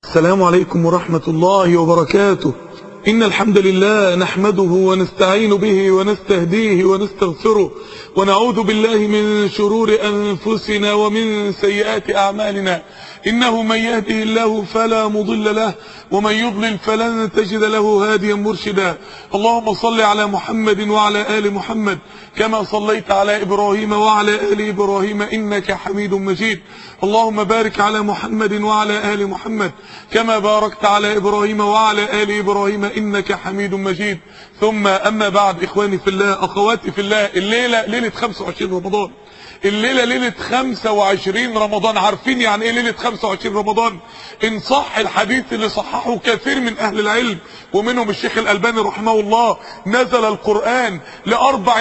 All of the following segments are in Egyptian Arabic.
السلام عليكم ورحمة الله وبركاته إن الحمد لله نحمده ونستعين به ونستهديه ونستغفره ونعوذ بالله من شرور أنفسنا ومن سيئات أعمالنا إنه من يهده الله فلا مضل له ومن يضلل فلن تجد له هاديا مرشدا اللهم صل على محمد وعلى آل محمد كما صليت على إبراهيم وعلى آل إبراهيم إنك حميد مجيد اللهم بارك على محمد وعلى آل محمد كما باركت على إبراهيم وعلى آل إبراهيم إنك حميد مجيد ثم أما بعد إخواني في الله أخواتي في الله الليلة ليلة 25 رمضان الليلة ليلة 25 رمضان عارفين يعني ايه ليلة 25 رمضان ان صح الحديث اللي صححه كثير من اهل العلم ومنهم الشيخ الالباني رحمه الله نزل القرآن ل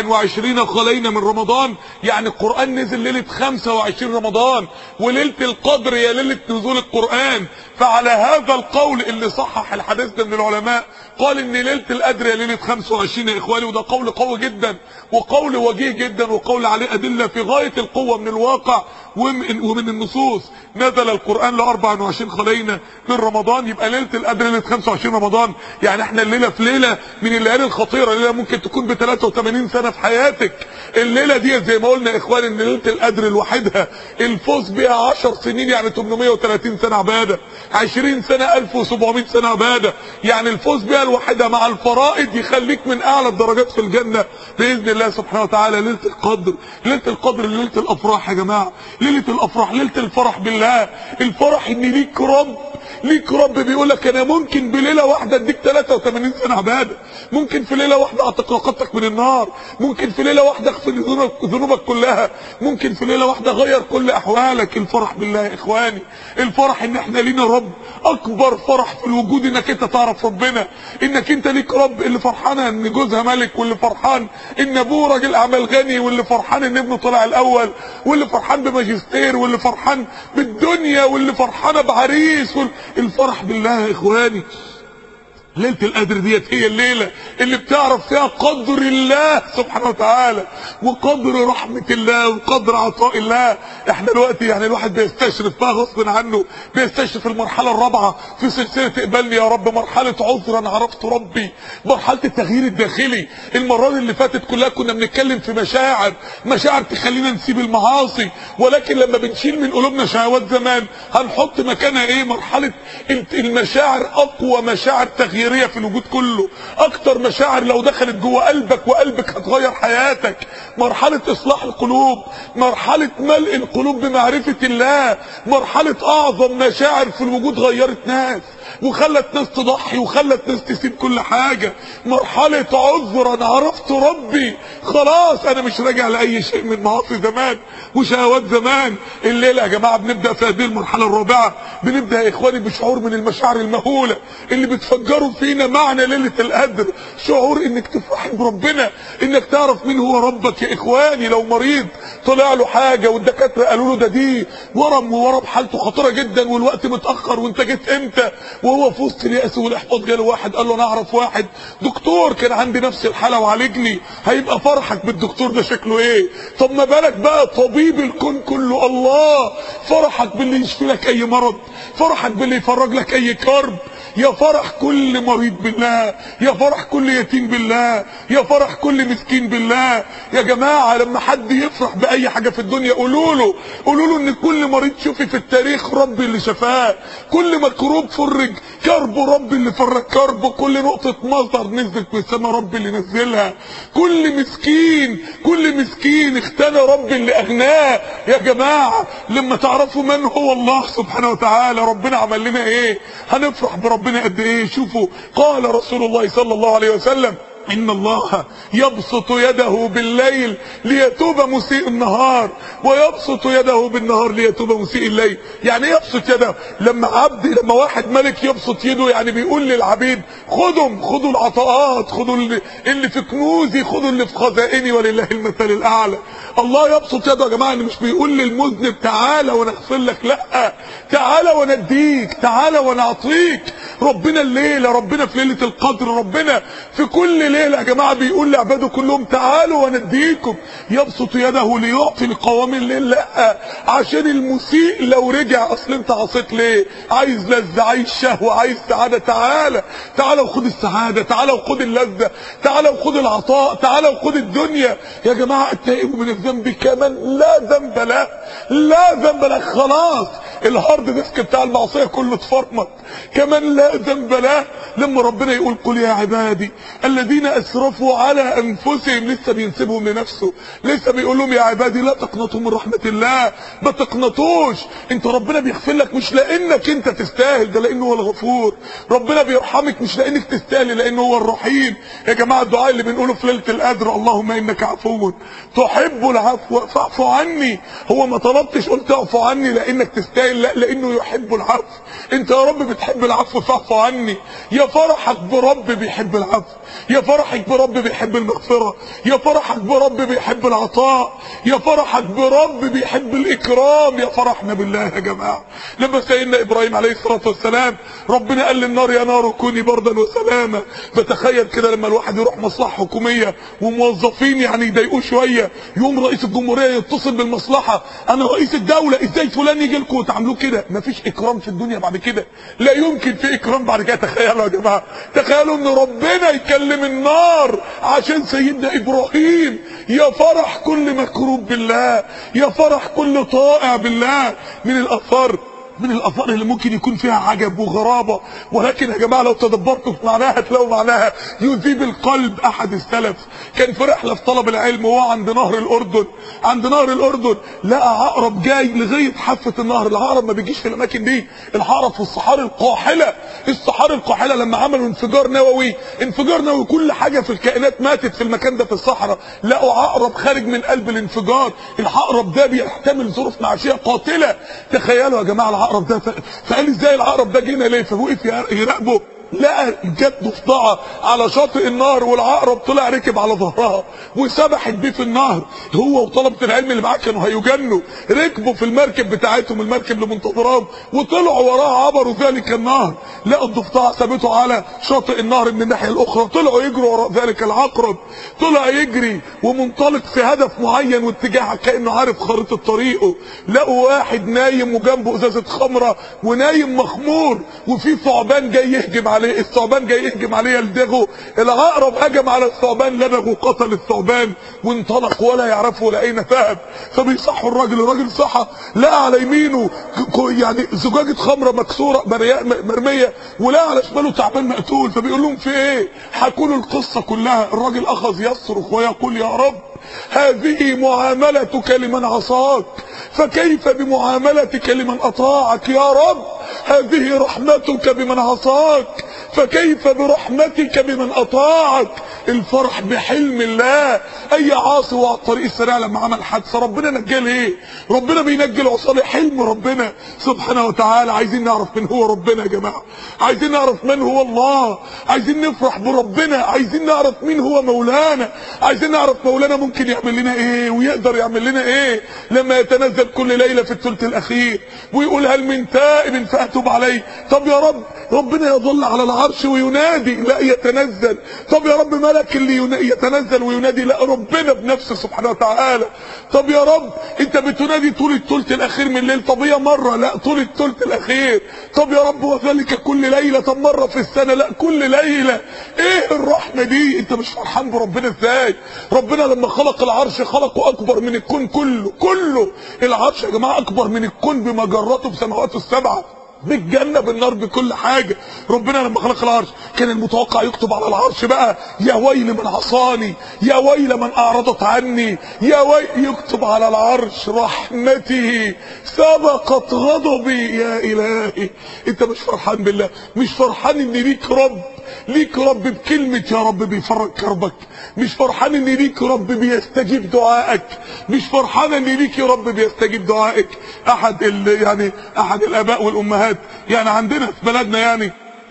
24 خلينا من رمضان يعني القرآن نزل ليلة 25 رمضان وليلة القدر يا ليلة نزول القرآن فعلى هذا القول اللي صحح الحديث ده من العلماء قال ان ليلة القدر يا ليلة 25 يا اخواني وده قول قوي جدا وقول وجيه جدا وقول عليه ادلة في غاية القوة من الواقع ومن النصوص نزل القرآن ل 24 خلينا من رمضان يبقى ليلة القدر ليلة 25 رمضان يعني احنا الليلة في ليلة من الليالي الخطيرة ليلة ممكن تكون ب 83 سنة في حياتك الليلة دي زي ما قلنا يا اخواني ان ليلة القدر لوحدها الفوز بها 10 سنين يعني 830 سنة عبادة 20 سنة 1700 سنة عبادة يعني الفوز بها لوحدها مع الفرائض يخليك من اعلى الدرجات في الجنة باذن الله سبحانه وتعالى ليلة القدر ليلة القدر ليلة الافراح يا جماعة ليلة الافراح ليلة الفرح بالله الفرح ان ليك رب ليك رب بيقول لك انا ممكن بليله واحده اديك 83 سنه عباده ممكن في ليله واحده اعتق رقبتك من النار ممكن في ليله واحده اغفر ذنوبك كلها ممكن في ليله واحده غير كل احوالك الفرح بالله يا اخواني الفرح ان احنا لينا رب اكبر فرح في الوجود انك انت تعرف ربنا انك انت ليك رب اللي فرحانه ان جوزها ملك واللي فرحان ان ابوه راجل اعمال غني واللي فرحان ان ابنه طلع الاول واللي فرحان بماجستير واللي فرحان بالدنيا واللي فرحانه بعريس وال... الفرح بالله يا اخواني ليلة القدر ديت هي الليلة اللي بتعرف فيها قدر الله سبحانه وتعالى وقدر رحمة الله وقدر عطاء الله احنا دلوقتي يعني الواحد بيستشرف بقى غصب عنه بيستشرف المرحلة الرابعة في سلسلة اقبلني يا رب مرحلة عذرا عرفت ربي مرحلة التغيير الداخلي المرات اللي فاتت كلها كنا بنتكلم في مشاعر مشاعر تخلينا نسيب المعاصي ولكن لما بنشيل من قلوبنا شهوات زمان هنحط مكانها ايه مرحلة المشاعر اقوى مشاعر تغيير تغييريه في الوجود كله اكتر مشاعر لو دخلت جوه قلبك وقلبك هتغير حياتك مرحله اصلاح القلوب مرحله ملء القلوب بمعرفه الله مرحله اعظم مشاعر في الوجود غيرت ناس وخلت ناس تضحي وخلت ناس تسيب كل حاجة مرحلة عذرا عرفت ربي خلاص انا مش راجع لاي شيء من معاصي زمان وشهوات زمان الليلة يا جماعة بنبدأ في هذه المرحلة الرابعة بنبدأ يا اخواني بشعور من المشاعر المهولة اللي بتفجروا فينا معنى ليلة القدر شعور انك تفرح بربنا انك تعرف مين هو ربك يا اخواني لو مريض طلع له حاجة والدكاترة قالوا له ده دي ورم وورم حالته خطيرة جدا والوقت متأخر وانت جيت امتى وهو في وسط اليأس والإحباط جاله واحد قال له أنا أعرف واحد دكتور كان عندي نفس الحالة وعالجني هيبقى فرحك بالدكتور ده شكله إيه طب ما بالك بقى طبيب الكون كله الله فرحك باللي يشفي لك أي مرض فرحك باللي يفرج لك أي كرب يا فرح كل مريض بالله يا فرح كل يتيم بالله يا فرح كل مسكين بالله يا جماعة لما حد يفرح بأي حاجة في الدنيا قولوا له قولوا له ان كل مريض شوفي في التاريخ ربي اللي شفاه كل مكروب فرج كرب ربي اللي فرج كرب كل نقطة مطر نزلت من السماء ربي اللي نزلها كل مسكين كل مسكين اختنى ربي اللي اغناه يا جماعة لما تعرفوا من هو الله سبحانه وتعالى ربنا عمل لنا ايه هنفرح بربنا قد ايه شوفوا قال رسول الله صلى الله عليه وسلم إن الله يبسط يده بالليل ليتوب مسيء النهار ويبسط يده بالنهار ليتوب مسيء الليل يعني يبسط يده لما عبد لما واحد ملك يبسط يده يعني بيقول للعبيد خدهم خدوا العطاءات خدوا اللي في كنوزي خدوا اللي في خزائني ولله المثل الأعلى الله يبسط يده يا جماعة مش بيقول للمذنب تعالى وانا اغفر لك لا تعالى وانا اديك تعالى وانا اعطيك ربنا الليله ربنا في ليله القدر ربنا في كل ليله يا جماعه بيقول لعباده كلهم تعالوا ونديكم يبسط يده ليعطي لقوام الليل لا عشان المسيء لو رجع اصل انت عصيت ليه عايز لذه عايز شهوه عايز سعاده تعالى تعالى وخد السعاده تعالى وخد اللذه تعالى وخد العطاء تعالى وخد الدنيا يا جماعه التائب من الذنب كمن لا ذنب له لا ذنب له خلاص الهارد ديسك بتاع المعصيه كله اتفرمط كمان لا ذنب له لما ربنا يقول قل يا عبادي الذين اسرفوا على انفسهم لسه بينسبهم لنفسه لسه بيقول لهم يا عبادي لا تقنطوا من رحمه الله ما تقنطوش انت ربنا بيغفر لك مش لانك انت تستاهل ده لانه هو الغفور ربنا بيرحمك مش لانك تستاهل لانه هو الرحيم يا جماعه الدعاء اللي بنقوله في ليله القدر اللهم انك عفو تحب العفو فاعف عني هو ما طلبتش قلت اعفو عني لانك تستاهل لا لانه يحب العفو انت يا رب بتحب العفو فاعف عني يا فرحك برب بيحب العفو يا فرحك برب بيحب المغفرة يا فرحك برب بيحب العطاء يا فرحك برب بيحب الإكرام يا فرحنا بالله يا جماعة لما سيدنا إبراهيم عليه الصلاة والسلام ربنا قال للنار يا نار كوني بردا وسلاما فتخيل كده لما الواحد يروح مصلحة حكومية وموظفين يعني يضايقوه شوية يقوم رئيس الجمهورية يتصل بالمصلحة أنا رئيس الدولة إزاي فلان يجي لكم وتعاملوه كده مفيش إكرام في الدنيا بعد كده لا يمكن في إكرام بعد كده تخيلوا يا جماعة تخيلوا إن ربنا يكلم النار عشان سيدنا ابراهيم يا فرح كل مكروب بالله يا فرح كل طائع بالله من الاثار من الاثار اللي ممكن يكون فيها عجب وغرابه ولكن يا جماعه لو تدبرتوا في معناها هتلاقوا معناها يذيب القلب احد السلف كان في رحله في طلب العلم وهو عند نهر الاردن عند نهر الاردن لقى عقرب جاي لغايه حافه النهر العقرب ما بيجيش في الاماكن دي العقرب في الصحاري القاحله الصحاري القاحله لما عملوا انفجار نووي انفجار نووي كل حاجه في الكائنات ماتت في المكان ده في الصحراء لقوا عقرب خارج من قلب الانفجار العقرب ده بيحتمل ظروف معيشيه قاتله تخيلوا يا جماعه العقرب ده فقال ازاي العقرب ده جينا ليه فوقف يراقبه لقى جت ضفدعه على شاطئ النهر والعقرب طلع ركب على ظهرها وسبحت بيه في النهر هو وطلبه العلم اللي معاه كانوا هيجنوا ركبوا في المركب بتاعتهم المركب اللي منتظراهم وطلعوا وراها عبروا ذلك النهر لقوا الضفدعه سابته على شاطئ النهر من الناحيه الاخرى طلعوا يجروا وراء ذلك العقرب طلع يجري ومنطلق في هدف معين واتجاه كانه عارف خريطه طريقه لقوا واحد نايم وجنبه ازازه خمره ونايم مخمور وفي ثعبان جاي يهجم عليه الثعبان جاي يهجم عليه يلدغه العقرب هجم على الثعبان لدغه قتل الثعبان وانطلق ولا يعرفه ولا اين ذهب فبيصحوا الراجل الراجل صحى لقى على يمينه يعني زجاجه خمره مكسوره مرميه ولقى على شماله تعبان مقتول فبيقول لهم في ايه حكوا له القصه كلها الراجل اخذ يصرخ ويقول يا رب هذه معاملتك لمن عصاك فكيف بمعاملتك لمن اطاعك يا رب هذه رحمتك بمن عصاك فكيف برحمتك بمن اطاعك الفرح بحلم الله اي عاصي وعلى الطريق السريع لما عمل حادثه ربنا نجاه ليه ربنا بينجي العصاه حلم ربنا سبحانه وتعالى عايزين نعرف من هو ربنا يا جماعه عايزين نعرف من هو الله عايزين نفرح بربنا عايزين نعرف مين هو مولانا عايزين نعرف مولانا ممكن يعمل لنا ايه ويقدر يعمل لنا ايه لما يتنزل كل ليله في الثلث الاخير ويقول هل من تائب فاتوب عليه طب يا رب ربنا يظل على العرش وينادي لا يتنزل طب يا رب ملك اللي يتنزل وينادي لا ربنا بنفسه سبحانه وتعالى طب يا رب انت بتنادي طول الثلث الاخير من الليل طب هي مره لا طول الثلث الاخير طب يا رب وذلك كل ليله طب مره في السنه لا كل ليله ايه الرحمه دي انت مش فرحان بربنا ازاي ربنا لما خلق العرش خلقه اكبر من الكون كله كله العرش يا جماعه اكبر من الكون بمجراته بسماواته السبعه بالجنة بالنار بكل حاجة ربنا لما خلق العرش كان المتوقع يكتب على العرش بقى يا ويل من عصاني يا ويل من اعرضت عني يا ويل يكتب على العرش رحمته سبقت غضبي يا الهي انت مش فرحان بالله مش فرحان ان ليك رب ليك رب بكلمة يا رب بيفرج كربك مش فرحان ان ليك رب بيستجيب دعائك مش فرحان ان ليك يا رب بيستجيب دعائك احد ال يعني احد الاباء والامهات يعني عندنا في بلدنا يعني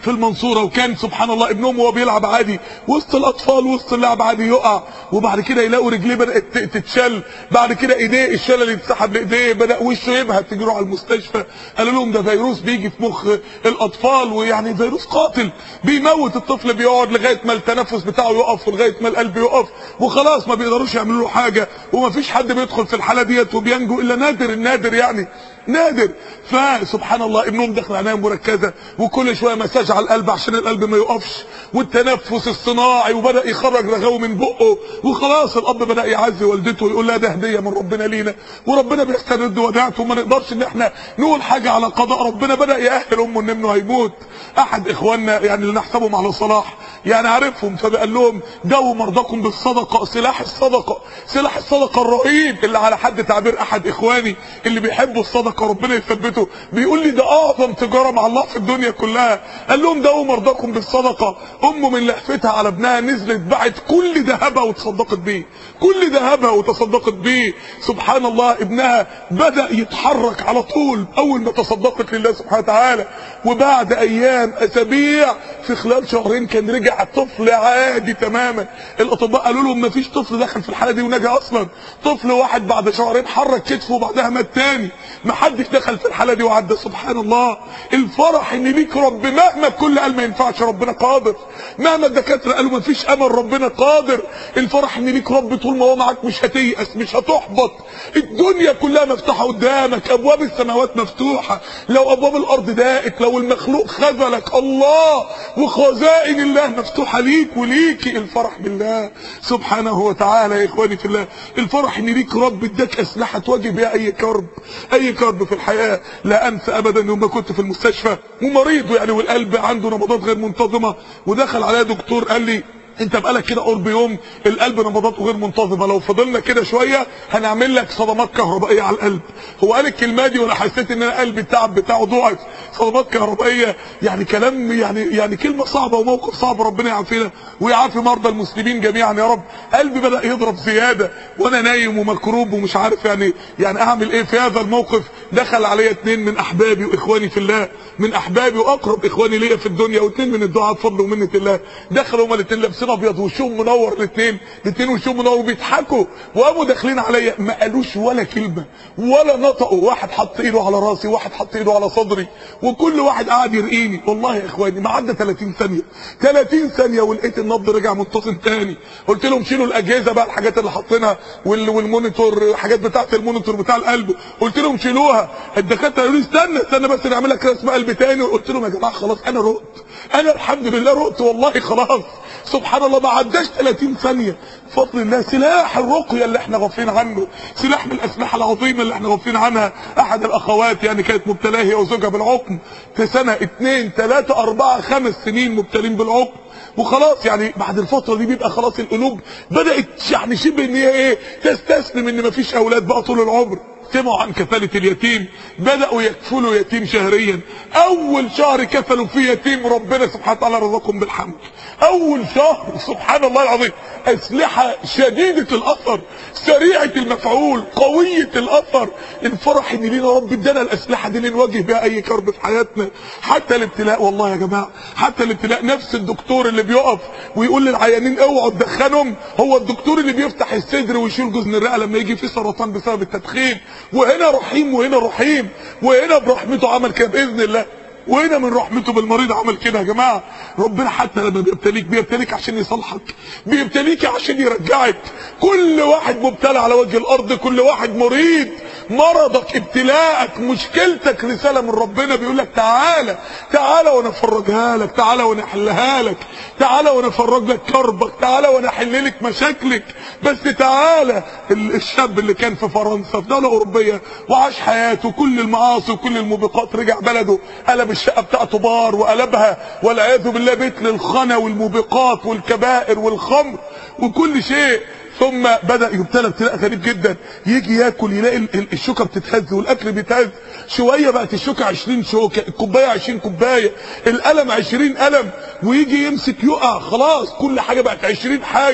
في المنصوره وكان سبحان الله ابنهم وهو بيلعب عادي وسط الاطفال وسط اللعب عادي يقع وبعد كده يلاقوا رجليه بدات ت- تتشل بعد كده ايديه الشلل اللي يتسحب لايديه بدا وشه يبهت تجروا على المستشفى قالوا لهم ده فيروس بيجي في مخ الاطفال ويعني فيروس قاتل بيموت الطفل بيقعد لغايه ما التنفس بتاعه يقف ولغايه ما القلب يقف وخلاص ما بيقدروش يعملوا له حاجه وما فيش حد بيدخل في الحاله ديت وبينجو الا نادر النادر يعني نادر فسبحان الله ابنهم دخل عنايه مركزه وكل شويه مساج على القلب عشان القلب ما يقفش والتنفس الصناعي وبدا يخرج رغاوي من بقه وخلاص الاب بدا يعزي والدته ويقول لها ده هديه من ربنا لينا وربنا بيسترد وديعته وما نقدرش ان احنا نقول حاجه على قضاء ربنا بدا يأهل امه ان ابنه هيموت احد اخواننا يعني اللي نحسبهم على صلاح يعني عارفهم فقال لهم داووا مرضاكم بالصدقه سلاح الصدقه سلاح الصدقه الرهيب اللي على حد تعبير احد اخواني اللي بيحبوا الصدقه ربنا يثبته بيقول لي ده اعظم تجاره مع الله في الدنيا كلها قال لهم داووا مرضاكم بالصدقه امه من لهفتها على ابنها نزلت باعت كل ذهبها وتصدقت بيه كل ذهبها وتصدقت بيه سبحان الله ابنها بدا يتحرك على طول اول ما تصدقت لله سبحانه وتعالى وبعد ايام اسابيع في خلال شهرين كان رجع طفل عادي تماما الاطباء قالوا لهم ما فيش طفل دخل في الحاله دي ونجا اصلا طفل واحد بعد شهرين حرك كتفه وبعدها مات تاني ما حدش دخل في الحاله دي وعدى سبحان الله الفرح ان ليك رب مهما الكل قال ما ينفعش ربنا قادر مهما الدكاتره قالوا ما فيش امل ربنا قادر الفرح ان ليك رب طول ما هو معاك مش هتيأس مش هتحبط الدنيا كلها مفتوحه قدامك ابواب السماوات مفتوحه لو ابواب الارض ضاقت لو المخلوق خذلك الله وخزائن الله مفتوحه ليك وليكي الفرح بالله سبحانه وتعالى يا اخواني في الله الفرح ان ليك رب اداك اسلحه تواجه بيها اي كرب اي كرب في الحياه لا انسى ابدا يوم ما كنت في المستشفى ومريض يعني والقلب عنده نبضات غير منتظمه ودخل عليا دكتور قال لي انت بقالك كده قرب يوم القلب نبضاته غير منتظمه لو فضلنا كده شويه هنعمل لك صدمات كهربائيه على القلب هو قال الكلمه دي وانا حسيت ان انا قلبي التعب بتاعه ضعف صدمات كهربائيه يعني كلام يعني يعني كلمه صعبه وموقف صعب ربنا يعافينا ويعافي مرضى المسلمين جميعا يا رب قلبي بدا يضرب زياده وانا نايم ومكروب ومش عارف يعني يعني اعمل ايه في هذا الموقف دخل عليا اتنين من احبابي واخواني في الله من احبابي واقرب اخواني ليا في الدنيا واتنين من الدعاء بفضل ومنه الله دخلوا هما الاتنين لابسين ابيض وشهم منور الاتنين الاتنين وشهم منور وبيضحكوا وقاموا داخلين عليا ما قالوش ولا كلمه ولا نطقوا واحد حط ايده على راسي واحد حط ايده على صدري وكل واحد قاعد يرقيني والله يا اخواني ما عدى 30 ثانيه 30 ثانيه ولقيت النبض رجع منتصم تاني قلت لهم شيلوا الاجهزه بقى الحاجات اللي حاطينها وال- والمونيتور الحاجات بتاعه المونيتور بتاع القلب قلت لهم شيلوها الدكاتره قالوا لي استنى استنى بس نعمل لك رسم قلب تاني قلت لهم يا جماعه خلاص انا رقت انا الحمد لله رقت والله خلاص سبحان الله ما عداش 30 ثانيه بفضل الله سلاح الرقيه اللي احنا غافلين عنه سلاح من الاسلحه العظيمه اللي احنا غافلين عنها احد الاخوات يعني كانت مبتلاه هي وزوجها بالعقم في سنه اثنين ثلاثه اربعه خمس سنين مبتلين بالعقم وخلاص يعني بعد الفتره دي بيبقى خلاص القلوب بدات يعني شبه ان هي ايه تستسلم ان مفيش اولاد بقى طول العمر سمعوا عن كفالة اليتيم بدأوا يكفلوا يتيم شهريا أول شهر كفلوا فيه يتيم ربنا سبحانه وتعالى رزقهم بالحمل أول شهر سبحان الله العظيم أسلحة شديدة الأثر سريعة المفعول قوية الأثر الفرح إن لينا رب ادانا الأسلحة دي اللي نواجه بها أي كرب في حياتنا حتى الابتلاء والله يا جماعة حتى الابتلاء نفس الدكتور اللي بيقف ويقول للعيانين اوعوا تدخنهم هو الدكتور اللي بيفتح الصدر ويشيل جزء الرئة لما يجي فيه سرطان بسبب التدخين وهنا رحيم وهنا رحيم وهنا برحمته عمل كده باذن الله وهنا من رحمته بالمريض عمل كده يا جماعه ربنا حتى لما بيبتليك بيبتليك عشان يصلحك بيبتليك عشان يرجعك كل واحد مبتلى على وجه الارض كل واحد مريض مرضك ابتلاءك مشكلتك رساله من ربنا بيقول لك تعالى تعالى وانا افرجها لك تعالى وانا احلها لك تعالى وانا افرج لك كربك تعالى وانا احل لك مشاكلك بس تعالى ال- الشاب اللي كان في فرنسا في دوله اوروبيه وعاش حياته كل المعاصي وكل الموبقات رجع بلده قلب الشقه بتاعته بار وقلبها والعياذ بالله بيت للخنا والموبقات والكبائر والخمر وكل شيء ثم بدا يبتلى ابتلاء غريب جدا يجي ياكل يلاقي ال- ال- الشوكه بتتهز والاكل بيتهز شويه بقت الشوكه 20 شوكه الكوبايه 20 كوبايه القلم 20 قلم ويجي يمسك يقع خلاص كل حاجه بقت 20 حاجه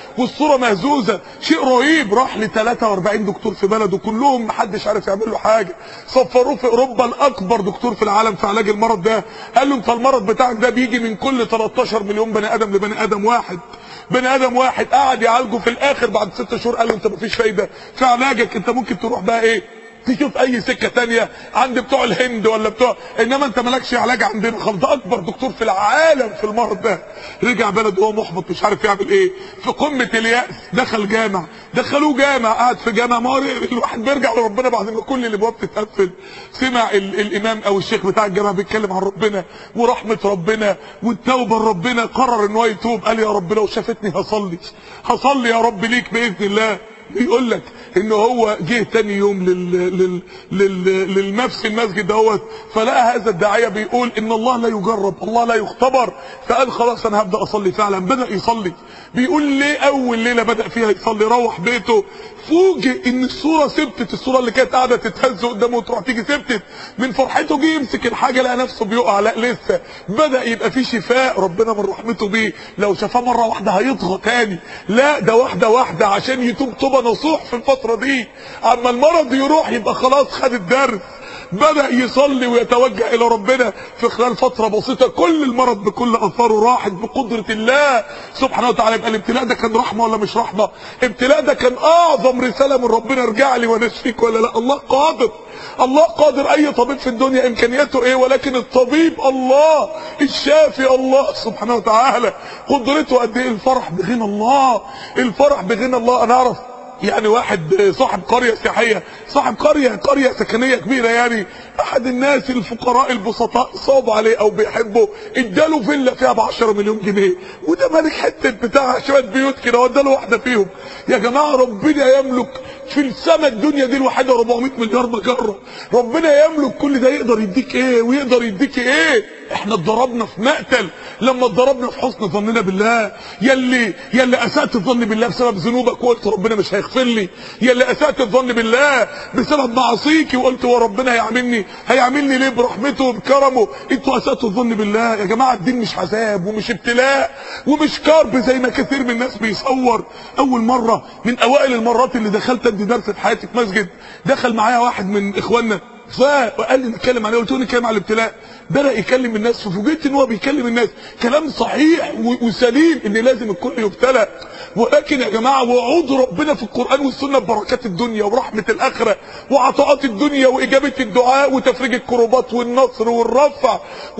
والصوره مهزوزه شيء رهيب راح ل 43 دكتور في بلده كلهم محدش عارف يعمل له حاجه صفروه في اوروبا الاكبر دكتور في العالم في علاج المرض ده قال له انت المرض بتاعك ده بيجي من كل 13 مليون بني ادم لبني ادم واحد بني ادم واحد قعد يعالجه في الاخر بعد ست شهور قال له انت مفيش فايده في علاجك انت ممكن تروح بقى ايه تشوف اي سكه تانية عند بتوع الهند ولا بتوع انما انت مالكش علاج عندنا خالص ده اكبر دكتور في العالم في المرض ده رجع بلده وهو محبط مش عارف يعمل ايه في قمه الياس دخل جامع دخلوه جامع قعد في جامع ما هو الواحد بيرجع لربنا بعد ما كل الابواب تتقفل سمع ال الامام او الشيخ بتاع الجامع بيتكلم عن ربنا ورحمه ربنا والتوبه لربنا قرر ان هو يتوب قال يا رب لو شافتني هصلي هصلي يا رب ليك باذن الله بيقول لك ان هو جه تاني يوم لل... لل... لل... للنفس المسجد دوت فلقى هذا الداعيه بيقول ان الله لا يجرب الله لا يختبر فقال خلاص انا هبدا اصلي فعلا بدا يصلي بيقول ليه اول ليله بدا فيها يصلي روح بيته فوجئ ان الصوره ثبتت الصوره اللي كانت قاعده تتهز قدامه وتروح تيجي ثبتت من فرحته جه يمسك الحاجه لقى نفسه بيقع لا لسه بدا يبقى في شفاء ربنا من رحمته بيه لو شافاه مره واحده هيطغى تاني لا ده واحده واحده عشان يتوب توبه نصوح في الفتره دي اما المرض يروح يبقى خلاص خد الدرس بدأ يصلي ويتوجه إلى ربنا في خلال فترة بسيطة كل المرض بكل أثاره راحت بقدرة الله سبحانه وتعالى يبقى الابتلاء ده كان رحمة ولا مش رحمة ابتلاء ده كان أعظم رسالة من ربنا ارجع لي ونشفيك ولا لا الله قادر الله قادر أي طبيب في الدنيا إمكانياته إيه ولكن الطبيب الله الشافي الله سبحانه وتعالى قدرته قد إيه الفرح بغنى الله الفرح بغنى الله أنا أعرف يعني واحد صاحب قرية سياحية صاحب قرية قرية سكنية كبيرة يعني احد الناس الفقراء البسطاء صاب عليه او بيحبه اداله فيلا فيها ب 10 مليون جنيه وده مالك حتة بتاع شوية بيوت كده واداله واحدة فيهم يا جماعة ربنا يملك في السماء الدنيا دي الوحيدة 400 مليار مجرة ربنا يملك كل ده يقدر يديك ايه ويقدر يديك ايه احنا اتضربنا في مقتل لما اتضربنا في حسن ظننا بالله يلي يلي اسأت الظن بالله بسبب ذنوبك وقلت ربنا مش هيغفر لي يلي اسأت الظن بالله بسبب معاصيكي وقلت هو ربنا هيعاملني هيعاملني ليه برحمته وبكرمه انتوا اسأتوا الظن بالله يا جماعة الدين مش عذاب ومش ابتلاء ومش كرب زي ما كثير من الناس بيصور اول مرة من اوائل المرات اللي دخلت ادي درس في حياتي في مسجد دخل معايا واحد من اخواننا فقال لي نتكلم عليه قلت له نتكلم على الابتلاء بدا يكلم الناس ففوجئت ان هو بيكلم الناس كلام صحيح وسليم ان لازم الكل يبتلى ولكن يا جماعه وعود ربنا في القران والسنه ببركات الدنيا ورحمه الاخره وعطاءات الدنيا واجابه الدعاء وتفريج الكروبات والنصر والرفع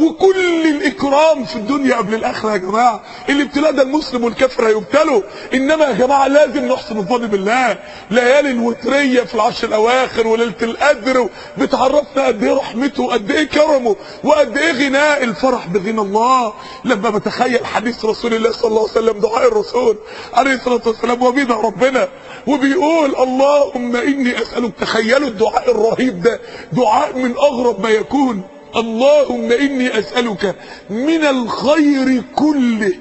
وكل الاكرام في الدنيا قبل الاخره يا جماعه الابتلاء ده المسلم والكافر هيبتلوا انما يا جماعه لازم نحسن الظن بالله ليالي الوتريه في العشر الاواخر وليله القدر بتعرفنا قد ايه رحمته وقد ايه كرمه وقد ايه غناء الفرح بغنى الله لما بتخيل حديث رسول الله صلى الله عليه وسلم دعاء الرسول عليه الصلاه والسلام وبيدع ربنا وبيقول اللهم اني اسالك تخيلوا الدعاء الرهيب ده دعاء من اغرب ما يكون اللهم اني اسالك من الخير كله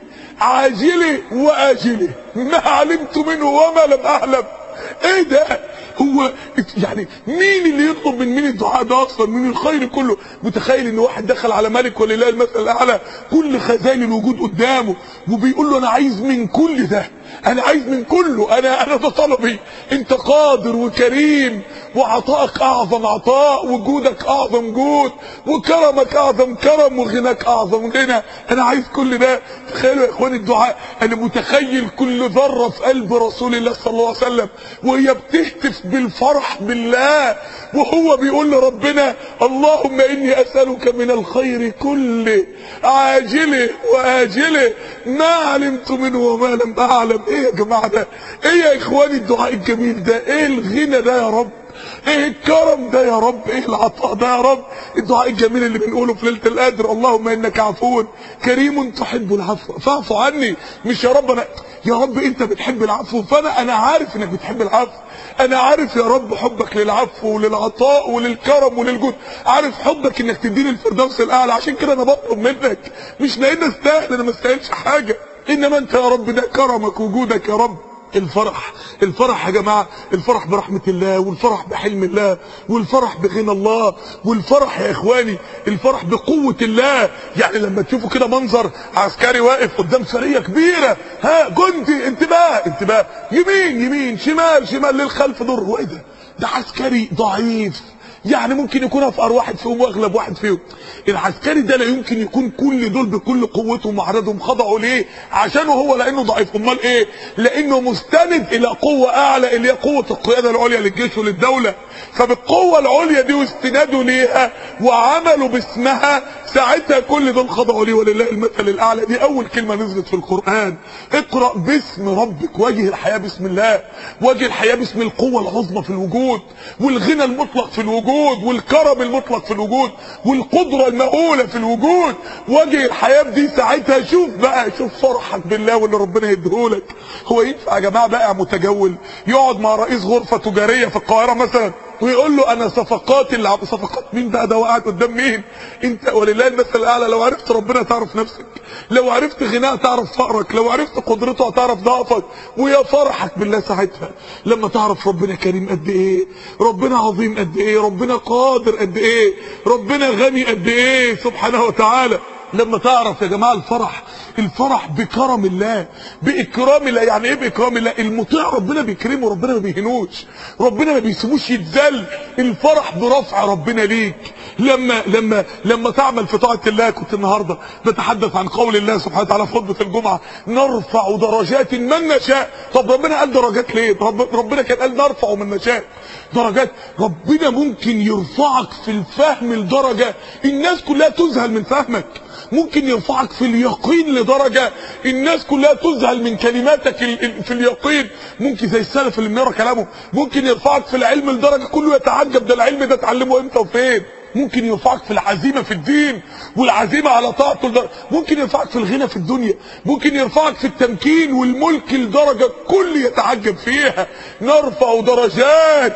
عاجله واجله ما علمت منه وما لم اعلم ايه ده هو يعني مين اللي يطلب من مين الدعاء ده اصلا من الخير كله متخيل ان واحد دخل على ملك ولله المثل الاعلى كل خزائن الوجود قدامه وبيقول له انا عايز من كل ده انا عايز من كله انا انا ده طلبي انت قادر وكريم وعطائك اعظم عطاء وجودك اعظم جود وكرمك اعظم كرم وغناك اعظم غنى انا عايز كل ده تخيلوا يا اخواني الدعاء انا متخيل كل ذره في قلب رسول الله صلى الله عليه وسلم وهي بتهتف بالفرح بالله وهو بيقول لربنا اللهم اني اسالك من الخير كله عاجله واجله ما علمت منه وما لم اعلم ايه يا جماعه ده ايه يا اخواني الدعاء الجميل ده ايه الغنى ده يا رب ايه الكرم ده يا رب ايه العطاء ده يا رب الدعاء الجميل اللي بنقوله في ليله القدر اللهم انك عفو كريم تحب العفو فاعف عني مش يا رب انا يا رب انت بتحب العفو فانا انا عارف انك بتحب العفو انا عارف يا رب حبك للعفو وللعطاء وللكرم وللجود عارف حبك انك تديني الفردوس الاعلى عشان كده انا بطلب منك مش لان استاهل انا ما استاهلش حاجه انما انت يا رب ده كرمك وجودك يا رب الفرح الفرح يا جماعة الفرح برحمة الله والفرح بحلم الله والفرح بغنى الله والفرح يا اخواني الفرح بقوة الله يعني لما تشوفوا كده منظر عسكري واقف قدام سرية كبيرة ها جندي انتباه انتباه يمين يمين شمال شمال للخلف دور هو ايه ده ده عسكري ضعيف يعني ممكن يكون افقر واحد فيهم واغلب واحد فيهم العسكري ده لا يمكن يكون كل دول بكل قوتهم وعددهم خضعوا ليه عشانه هو لانه ضعيف امال ايه لانه مستند الى قوه اعلى اللي هي قوه القياده العليا للجيش وللدوله فبالقوه العليا دي واستناده ليها وعملوا باسمها ساعتها كل دول خضعوا ليه ولله المثل الاعلى دي اول كلمه نزلت في القران اقرا باسم ربك وجه الحياه بسم الله وجه الحياه باسم القوه العظمى في الوجود والغنى المطلق في الوجود والكرم المطلق في الوجود والقدره المهوله في الوجود وجه الحياه دي ساعتها شوف بقى شوف فرحك بالله واللي ربنا يديهولك هو ينفع يا جماعه بقى متجول يقعد مع رئيس غرفه تجاريه في القاهره مثلا ويقول له انا صفقات اللي عم صفقات مين بقى ده وقعد قدام مين انت ولله المثل الاعلى لو عرفت ربنا تعرف نفسك لو عرفت غناه تعرف فقرك لو عرفت قدرته هتعرف ضعفك ويا فرحك بالله ساعتها لما تعرف ربنا كريم قد ايه ربنا عظيم قد ايه ربنا قادر قد ايه ربنا غني قد ايه سبحانه وتعالى لما تعرف يا جماعه الفرح الفرح بكرم الله باكرام الله يعني ايه باكرام الله المطيع ربنا بيكرمه ربنا ما بيهنوش ربنا ما بيسيبوش يتذل الفرح برفع ربنا ليك لما لما لما تعمل في طاعه الله كنت النهارده بتحدث عن قول الله سبحانه وتعالى في خطبه الجمعه نرفع درجات من نشاء طب ربنا قال درجات ليه رب ربنا كان قال نرفع من نشاء درجات ربنا ممكن يرفعك في الفهم لدرجه الناس كلها تذهل من فهمك ممكن يرفعك في اليقين لدرجة الناس كلها تذهل من كلماتك في اليقين ممكن زي السلف اللي بنقرا كلامه ممكن يرفعك في العلم لدرجة كله يتعجب ده العلم ده اتعلمه امتى وفين ممكن يرفعك في العزيمة في الدين والعزيمة على طاعته لدرجة ممكن يرفعك في الغنى في الدنيا ممكن يرفعك في التمكين والملك لدرجة كل يتعجب فيها نرفع درجات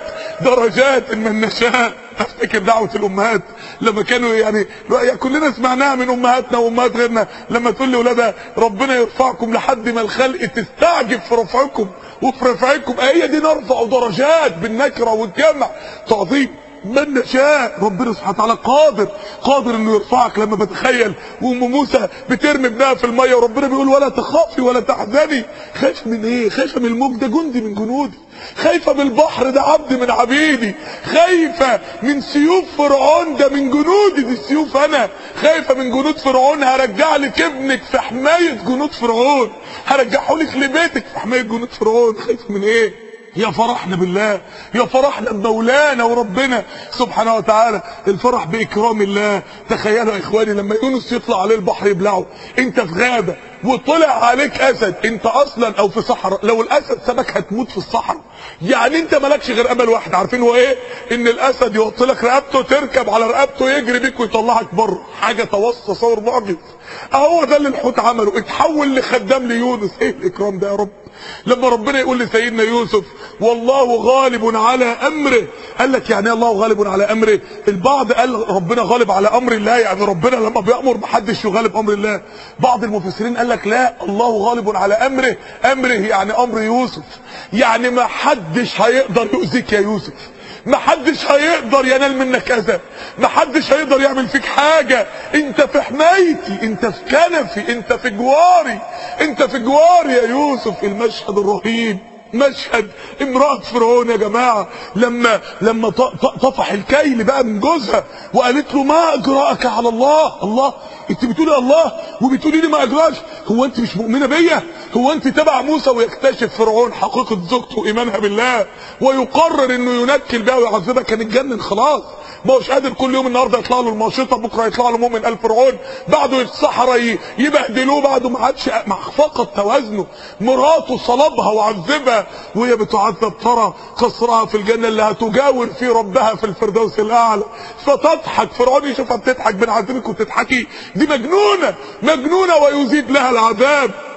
درجات من نشاء افتكر دعوة الامهات لما كانوا يعني كلنا سمعناها من امهاتنا وامهات غيرنا لما تقول لاولادها ربنا يرفعكم لحد ما الخلق تستعجب في رفعكم وفي رفعكم هي دي نرفع درجات بالنكره والجمع تعظيم من نشاء ربنا سبحانه وتعالى قادر قادر انه يرفعك لما بتخيل وام موسى بترمي ابنها في الميه وربنا بيقول ولا تخافي ولا تحزني خايفه من ايه خايفه من الموج ده جندي من جنودي خايفه من البحر ده عبد من عبيدي خايفه من سيوف فرعون ده من جنودي دي السيوف انا خايفه من جنود فرعون هرجع لك ابنك في حمايه جنود فرعون هرجعه لك لبيتك في حمايه جنود فرعون خايفه من ايه يا فرحنا بالله يا فرحنا بمولانا وربنا سبحانه وتعالى الفرح باكرام الله تخيلوا يا اخواني لما يونس يطلع عليه البحر يبلعه انت في غابه وطلع عليك اسد انت اصلا او في صحراء لو الاسد سابك هتموت في الصحراء يعني انت مالكش غير امل واحد عارفين هو ايه ان الاسد يحط لك رقبته تركب على رقبته يجري بيك ويطلعك بره حاجه توصى تصور معجز اهو ده اللي الحوت عمله اتحول لخدام ليونس ايه الاكرام ده يا رب لما ربنا يقول لسيدنا يوسف والله غالب على امره قال لك يعني الله غالب على امره البعض قال ربنا غالب على امر الله يعني ربنا لما بيامر محدش يغالب امر الله بعض المفسرين قال لك لا الله غالب على امره امره يعني امر يوسف يعني ما حدش هيقدر يؤذيك يا يوسف ما حدش هيقدر ينال منك اذى ما حدش هيقدر يعمل فيك حاجة انت في حمايتي انت في كنفي انت في جواري انت في جواري يا يوسف المشهد الرهيب مشهد امرأة فرعون يا جماعة لما لما طفح الكيل بقى من جوزها وقالت له ما اجراءك على الله الله انت بتقولي الله وبتقولي لي ما اجراش هو انت مش مؤمنه بيا هو انت تبع موسى ويكتشف فرعون حقيقه زوجته وايمانها بالله ويقرر انه ينكل بها ويعذبها كان اتجنن خلاص ما هوش قادر كل يوم النهارده يطلع له الماشطه بكره يطلع له مؤمن ال فرعون بعده الصحراء يبهدلوه بعده ما عادش فقد توازنه مراته صلبها وعذبها وهي بتعذب ترى قصرها في الجنه اللي هتجاور فيه ربها في الفردوس الاعلى فتضحك فرعون يشوفها بتضحك بين عذابك وتضحكي دي مجنونه مجنونه ويزيد لها العذاب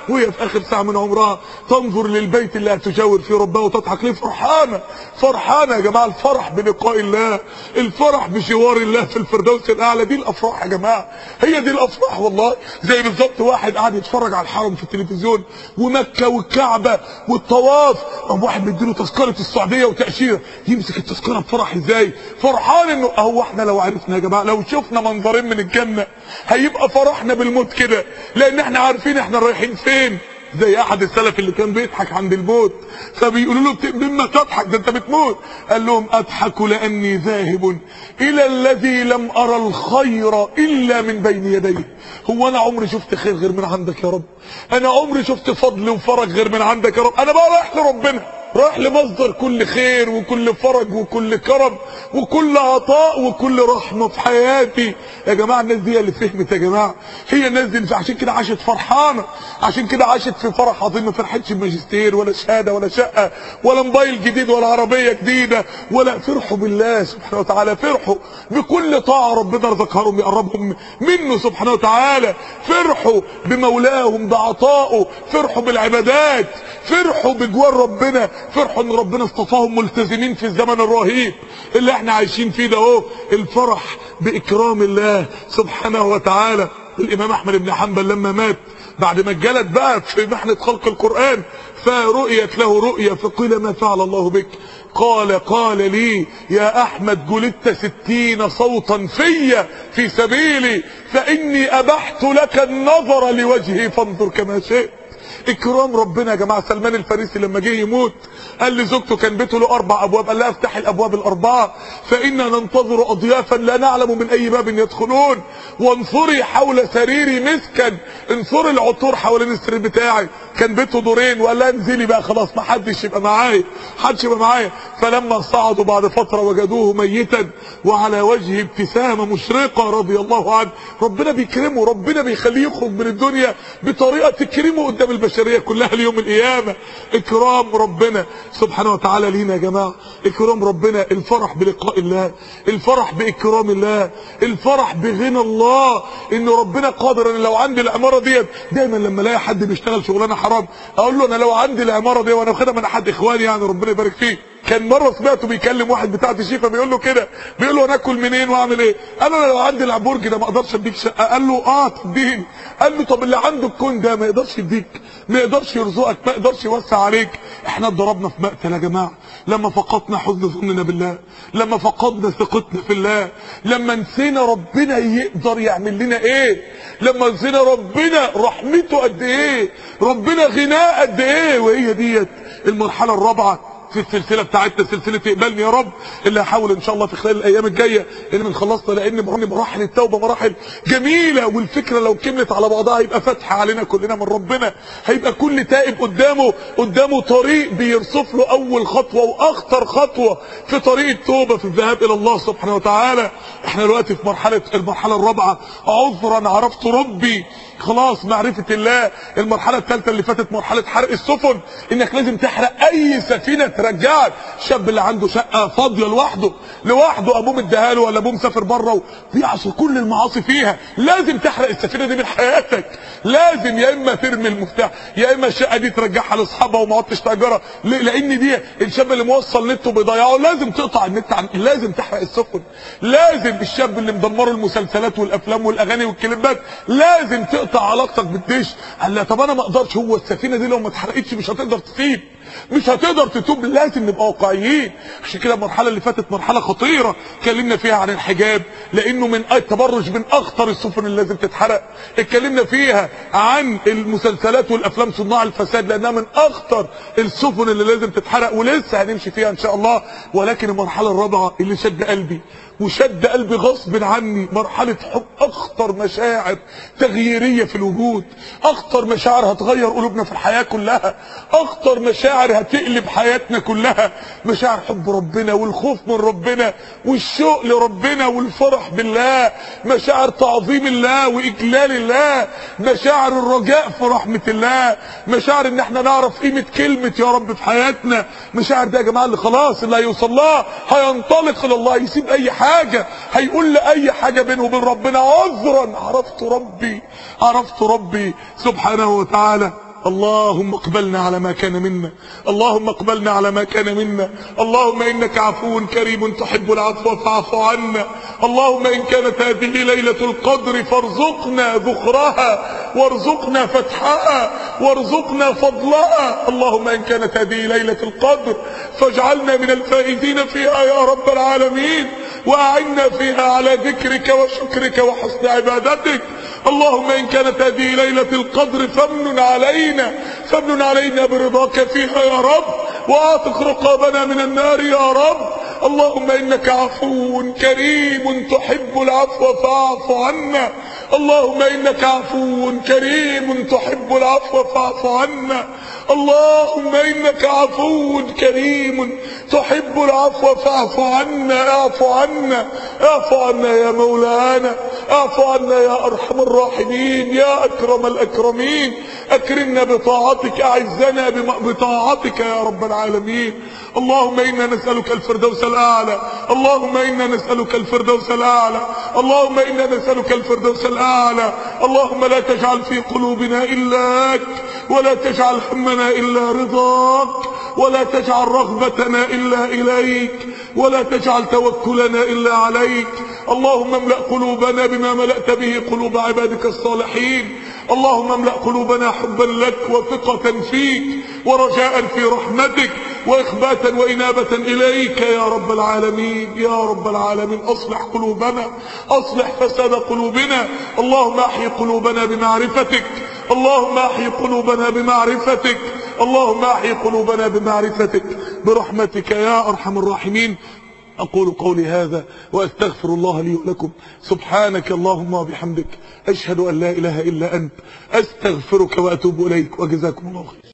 وهي في اخر ساعه من عمرها تنظر للبيت اللي هتجاور فيه ربها وتضحك ليه فرحانه فرحانه يا جماعه الفرح بلقاء الله الفرح بجوار الله في الفردوس الاعلى دي الافراح يا جماعه هي دي الافراح والله زي بالظبط واحد قاعد يتفرج على الحرم في التلفزيون ومكه والكعبه والطواف قام واحد مديله تذكره السعوديه وتاشيره يمسك التذكره بفرح ازاي فرحان انه اهو احنا لو عرفنا يا جماعه لو شفنا منظرين من الجنه هيبقى فرحنا بالموت كده لان احنا عارفين احنا رايحين فين زي احد السلف اللي كان بيضحك عند الموت فبيقولوا له بت- مما تضحك ده انت بتموت قال لهم اضحك لاني ذاهب الى الذي لم ارى الخير الا من بين يديه هو انا عمري شفت خير غير من عندك يا رب انا عمري شفت فضل وفرج غير من عندك يا رب انا بقى رايح لربنا رايح لمصدر كل خير وكل فرج وكل كرم وكل عطاء وكل رحمة في حياتي يا جماعة الناس دي اللي فهمت يا جماعة هي الناس دي اللي عشان كده عاشت فرحانة عشان كده عاشت في فرح عظيم ما فرحتش بماجستير ولا شهادة ولا شقة ولا موبايل جديد ولا عربية جديدة ولا فرحوا بالله سبحانه وتعالى فرحوا بكل طاعة ربنا رزقهم يقربهم منه سبحانه وتعالى فرحوا بمولاهم بعطائه فرحوا بالعبادات فرحوا بجوار ربنا فرحوا ان ربنا اصطفاهم ملتزمين في الزمن الرهيب اللي احنا عايشين فيه ده اهو الفرح باكرام الله سبحانه وتعالى الامام احمد بن حنبل لما مات بعد ما اتجلد بقى في محنة خلق القرآن فرؤيت له رؤيا فقيل ما فعل الله بك قال قال لي يا احمد جلدت ستين صوتا في في سبيلي فاني ابحت لك النظر لوجهي فانظر كما شئت اكرام ربنا يا جماعه سلمان الفارسي لما جه يموت قال لزوجته كان بيته له اربع ابواب قال لها افتحي الابواب الاربعه فانا ننتظر اضيافا لا نعلم من اي باب يدخلون وانثري حول سريري مسكا انثري العطور حوالين السرير بتاعي كان بيته دورين وقال لها انزلي بقى خلاص ما حدش يبقى معايا حدش يبقى معايا فلما صعدوا بعد فتره وجدوه ميتا وعلى وجهه ابتسامه مشرقه رضي الله عنه ربنا بيكرمه ربنا بيخليه يخرج من الدنيا بطريقه تكرمه قدام البشريه كلها ليوم القيامه اكرام ربنا سبحانه وتعالى لينا يا جماعه اكرام ربنا الفرح بلقاء الله الفرح باكرام الله الفرح بغنى الله ان ربنا قادر ان لو عندي العماره ديت دايما لما الاقي حد بيشتغل شغلانه حرام اقول له انا لو عندي العماره دي وانا واخدها من احد اخواني يعني ربنا يبارك فيه كان مره سمعته بيكلم واحد بتاع تشيفه بيقول له كده بيقول له انا اكل منين واعمل ايه قال له انا لو عندي العبورج ده ما اقدرش اديك شقه قال له اه تديني قال له طب اللي عنده الكون ده ما يقدرش يديك ما يقدرش يرزقك ما يقدرش يوسع عليك احنا اتضربنا في مقتل يا جماعه لما فقدنا حسن ظننا بالله لما فقدنا ثقتنا في الله لما نسينا ربنا يقدر يعمل لنا ايه لما نسينا ربنا رحمته قد ايه ربنا غناه قد ايه وهي ديت المرحله الرابعه في السلسله بتاعتنا سلسله اقبالني يا رب اللي هحاول ان شاء الله في خلال الايام الجايه ان من خلصنا لان مراحل التوبه مراحل جميله والفكره لو كملت على بعضها هيبقى فتح علينا كلنا من ربنا هيبقى كل تائب قدامه قدامه طريق بيرصف له اول خطوه واخطر خطوه في طريق التوبه في الذهاب الى الله سبحانه وتعالى احنا دلوقتي في مرحله المرحله الرابعه عذرا عرفت ربي خلاص معرفة الله المرحلة الثالثة اللي فاتت مرحلة حرق السفن انك لازم تحرق اي سفينة ترجعك الشاب اللي عنده شقة فاضية لوحده لوحده ابوه مديها له ولا ابوه مسافر بره وبيعصي كل المعاصي فيها لازم تحرق السفينة دي من حياتك لازم يا اما ترمي المفتاح يا اما الشقة دي ترجعها لاصحابها وما عدتش تأجرها ليه؟ لان دي الشاب اللي موصل نت وبيضيعه لازم تقطع النت عن لازم تحرق السفن لازم الشاب اللي مدمره المسلسلات والافلام والاغاني والكليبات لازم تقطع تقطع علاقتك بالدش قال لا طب انا ما اقدرش هو السفينه دي لو ما اتحرقتش مش هتقدر تسيب مش هتقدر تتوب لازم نبقى واقعيين عشان كده المرحله اللي فاتت مرحله خطيره اتكلمنا فيها عن الحجاب لانه من التبرج من اخطر السفن اللي لازم تتحرق اتكلمنا فيها عن المسلسلات والافلام صناع الفساد لانها من اخطر السفن اللي لازم تتحرق ولسه هنمشي فيها ان شاء الله ولكن المرحله الرابعه اللي شد قلبي وشد قلبي غصب عني مرحلة حب اخطر مشاعر تغييرية في الوجود اخطر مشاعر هتغير قلوبنا في الحياة كلها اخطر مشاعر هتقلب حياتنا كلها مشاعر حب ربنا والخوف من ربنا والشوق لربنا والفرح بالله مشاعر تعظيم الله واجلال الله مشاعر الرجاء في رحمة الله مشاعر ان احنا نعرف قيمة كلمة يا رب في حياتنا مشاعر ده يا جماعة اللي خلاص اللي هيوصل لها هينطلق الى الله يسيب اي حاجة حاجة هيقول لأي حاجة بينه وبين ربنا عذرا عرفت ربي عرفت ربي سبحانه وتعالى اللهم اقبلنا على ما كان منا اللهم اقبلنا على ما كان منا اللهم انك عفو كريم تحب العفو فاعف عنا اللهم ان كانت هذه ليلة القدر فارزقنا ذخرها وارزقنا فتحها وارزقنا فضلها اللهم ان كانت هذه ليلة القدر فاجعلنا من الفائزين فيها يا رب العالمين واعنا فيها على ذكرك وشكرك وحسن عبادتك اللهم ان كانت هذه ليلة القدر فمن علينا فمن علينا برضاك فيها يا رب واعتق رقابنا من النار يا رب اللهم انك عفو كريم تحب العفو فاعف عنا اللهم انك عفو كريم تحب العفو فاعف عنا اللهم انك عفو كريم تحب العفو فاعف عنا اعف عنا اعف عنا يا مولانا اعف عنا يا ارحم الراحمين يا اكرم الاكرمين اكرمنا بطاعتك اعزنا بطاعتك يا رب العالمين اللهم انا نسالك الفردوس الاعلى اللهم انا نسالك الفردوس الاعلى اللهم انا نسالك الفردوس الاعلى اللهم لا تجعل في قلوبنا الاك ولا تجعل همنا الا رضاك ولا تجعل رغبتنا الا اليك ولا تجعل توكلنا الا عليك اللهم املأ قلوبنا بما ملأت به قلوب عبادك الصالحين اللهم املأ قلوبنا حبا لك وثقة فيك ورجاء في رحمتك واخباتا وانابة اليك يا رب العالمين يا رب العالمين اصلح قلوبنا اصلح فساد قلوبنا اللهم احي قلوبنا بمعرفتك اللهم احي قلوبنا بمعرفتك اللهم احي قلوبنا بمعرفتك برحمتك يا ارحم الراحمين أقول قولي هذا وأستغفر الله لي ولكم سبحانك اللهم وبحمدك أشهد أن لا إله إلا أنت أستغفرك وأتوب إليك وجزاكم الله خير